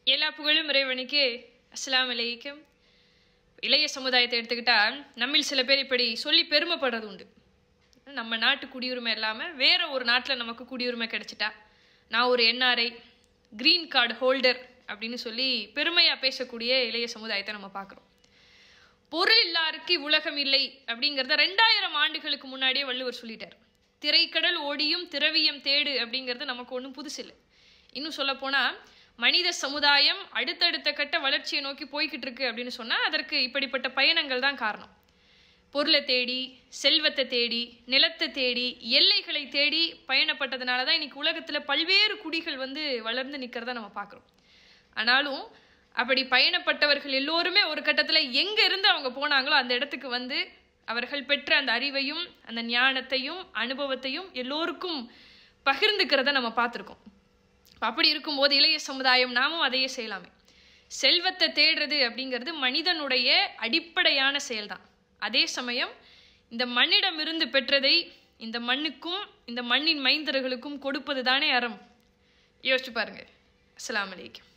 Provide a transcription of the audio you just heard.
எல்லா புகழும் இறைவனுக்கு அஸ்ஸலாமு அலைக்கும் இளைய சமுதாயத்தை எடுத்துக்கிட்டா நம்மில் சில பேர் இப்படி சொல்லி பெருமைப்படுறது உண்டு நம்ம நாட்டு குடியுரிமை இல்லாமல் வேற ஒரு நாட்டில் நமக்கு குடியுரிமை கிடைச்சிட்டா நான் ஒரு என்ஆர்ஐ கிரீன் கார்டு ஹோல்டர் அப்படின்னு சொல்லி பெருமையாக பேசக்கூடிய இளைய சமுதாயத்தை நம்ம பார்க்குறோம் பொருள் இல்லாருக்கு உலகம் இல்லை அப்படிங்கிறத ரெண்டாயிரம் ஆண்டுகளுக்கு முன்னாடியே வள்ளுவர் சொல்லிட்டார் திரைக்கடல் ஓடியும் திரவியம் தேடு அப்படிங்கிறது நமக்கு ஒன்றும் புதுசு இல்லை இன்னும் சொல்ல போனால் மனித சமுதாயம் அடுத்தடுத்த கட்ட வளர்ச்சியை நோக்கி போய்கிட்டு இருக்கு அப்படின்னு சொன்னால் அதற்கு இப்படிப்பட்ட பயணங்கள் தான் காரணம் பொருளை தேடி செல்வத்தை தேடி நிலத்தை தேடி எல்லைகளை தேடி பயணப்பட்டதுனால தான் இன்னைக்கு உலகத்தில் பல்வேறு குடிகள் வந்து வளர்ந்து நிற்கிறத நம்ம பார்க்குறோம் ஆனாலும் அப்படி பயணப்பட்டவர்கள் எல்லோருமே ஒரு கட்டத்தில் எங்கே இருந்து அவங்க போனாங்களோ அந்த இடத்துக்கு வந்து அவர்கள் பெற்ற அந்த அறிவையும் அந்த ஞானத்தையும் அனுபவத்தையும் எல்லோருக்கும் பகிர்ந்துக்கிறத நம்ம பார்த்துருக்கோம் அப்படி இருக்கும்போது இளைய சமுதாயம் நாமும் அதையே செய்யலாமே செல்வத்தை தேடுறது அப்படிங்கிறது மனிதனுடைய அடிப்படையான செயல்தான் அதே சமயம் இந்த மண்ணிடமிருந்து பெற்றதை இந்த மண்ணுக்கும் இந்த மண்ணின் மைந்தர்களுக்கும் கொடுப்பது தானே அறம் யோசிச்சு பாருங்க அஸ்ஸலாமு அலைக்கும்